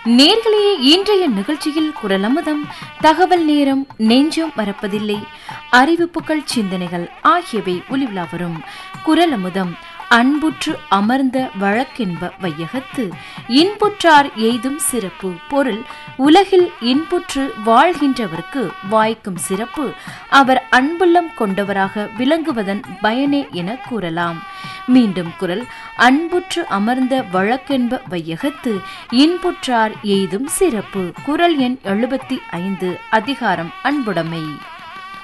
நேர்களே இன்றைய நிகழ்ச்சியில் குரலமுதம் தகவல் நேரம் நெஞ்சம் மறப்பதில்லை அறிவிப்புகள் சிந்தனைகள் ஆகியவை ஒளிவிழா வரும் குரலமுதம் அன்புற்று அமர்ந்த வழக்கென்ப வையகத்து இன்புற்றார் எய்தும் சிறப்பு பொருள் உலகில் இன்புற்று வாழ்கின்றவர்க்கு வாய்க்கும் சிறப்பு அவர் அன்புள்ளம் கொண்டவராக விளங்குவதன் பயனே என கூறலாம் மீண்டும் குரல் அன்புற்று அமர்ந்த வழக்கென்ப வையகத்து இன்புற்றார் எய்தும் சிறப்பு குரல் எண் எழுபத்தி ஐந்து அதிகாரம் அன்புடைமை